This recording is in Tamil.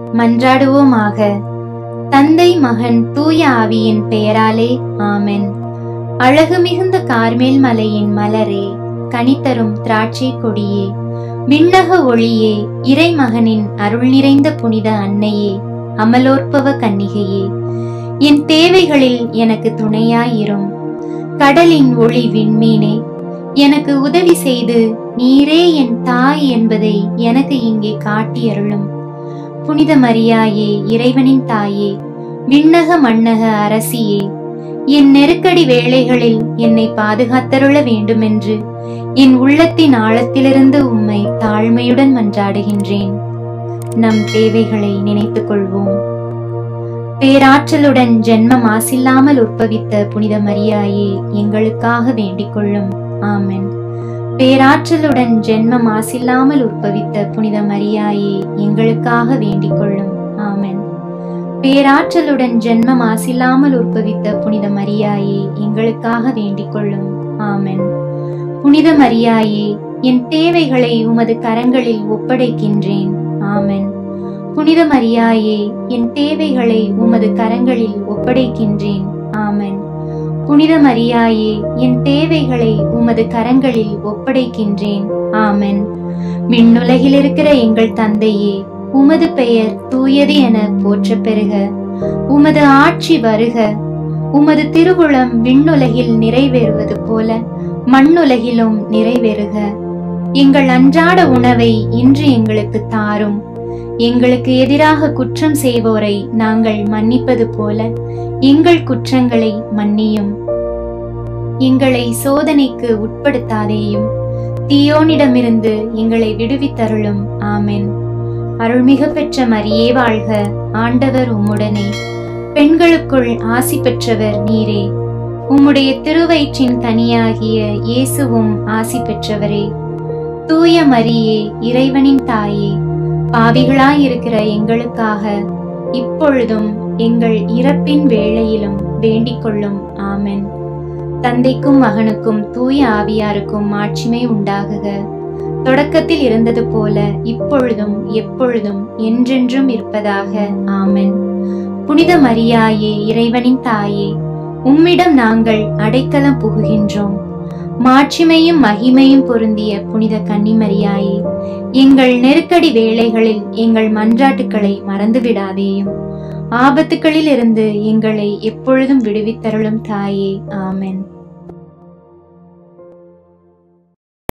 மன்றாடுவோமாக தந்தை மகன் தூய ஆவியின் பெயராலே ஆமென் அழகு மிகுந்த கார்மேல் மலையின் மலரே கனித்தரும் திராட்சை கொடியே விண்ணக ஒளியே இறைமகனின் அருள் நிறைந்த புனித அன்னையே அமலோற்பவ கன்னிகையே என் தேவைகளில் எனக்கு துணையாயிரும் கடலின் ஒளி விண்மீனே எனக்கு உதவி செய்து நீரே என் தாய் என்பதை எனக்கு இங்கே காட்டியருளும் புனித மரியாயே இறைவனின் தாயே விண்ணக மண்ணக அரசியே என் நெருக்கடி வேளைகளில் என்னை பாதுகாத்தருள வேண்டுமென்று என் உள்ளத்தின் ஆழத்திலிருந்து உம்மை தாழ்மையுடன் மன்றாடுகின்றேன் நம் தேவைகளை நினைத்துக் கொள்வோம் பேராற்றலுடன் ஜென்ம மாசில்லாமல் உற்பவித்த புனித மரியாயே எங்களுக்காக வேண்டிக் கொள்ளும் ஆமென் பேராற்றலுடன் ஜென்ம மாசில்லாமல் உற்பவித்த புனித மரியாயே எங்களுக்காக வேண்டிக் கொள்ளும் ஆமென் பேராற்றலுடன் ஜென்ம மாசில்லாமல் உற்பவித்த புனித மரியாயே எங்களுக்காக வேண்டிக் கொள்ளும் ஆமென் புனித மரியாயே என் தேவைகளை உமது கரங்களில் ஒப்படைக்கின்றேன் ஆமென் புனித மரியாயே என் தேவைகளை உமது கரங்களில் ஒப்படைக்கின்றேன் ஆமென் புனித மரியாயே என் தேவைகளை உமது கரங்களில் ஒப்படைக்கின்றேன் ஆமென் விண்ணுலகில் இருக்கிற எங்கள் தந்தையே உமது பெயர் தூயது என போற்றப் பெறுக உமது ஆட்சி வருக உமது திருவுளம் விண்ணுலகில் நிறைவேறுவது போல மண்ணுலகிலும் நிறைவேறுக எங்கள் அன்றாட உணவை இன்று எங்களுக்கு தாரும் எங்களுக்கு எதிராக குற்றம் செய்வோரை நாங்கள் மன்னிப்பது போல எங்கள் குற்றங்களை மன்னியும் எங்களை சோதனைக்கு உட்படுத்தாதேயும் தீயோனிடமிருந்து எங்களை விடுவித்தருளும் ஆமென் அருள்மிக பெற்ற மரியே வாழ்க ஆண்டவர் உம்முடனே பெண்களுக்குள் ஆசி பெற்றவர் நீரே உம்முடைய திருவயிற்றின் கனியாகிய இயேசுவும் ஆசி பெற்றவரே தூய மரியே இறைவனின் தாயே பாவிகளாயிருக்கிற எங்களுக்காக இப்பொழுதும் எங்கள் இறப்பின் வேளையிலும் வேண்டிக் கொள்ளும் ஆமென் தந்தைக்கும் மகனுக்கும் தூய ஆவியாருக்கும் மாட்சிமை உண்டாகுக தொடக்கத்தில் இருந்தது போல இப்பொழுதும் எப்பொழுதும் என்றென்றும் இருப்பதாக ஆமென் புனித மரியாயே இறைவனின் தாயே உம்மிடம் நாங்கள் அடைக்கலம் புகுகின்றோம் மாட்சிமையும் மகிமையும் பொருந்திய புனித கன்னிமரியாயே எங்கள் நெருக்கடி வேளைகளில் எங்கள் மன்றாட்டுக்களை மறந்துவிடாதேயும் ஆபத்துகளில் இருந்து எங்களை எப்பொழுதும் விடுவித்தருளும் தாயே ஆமென்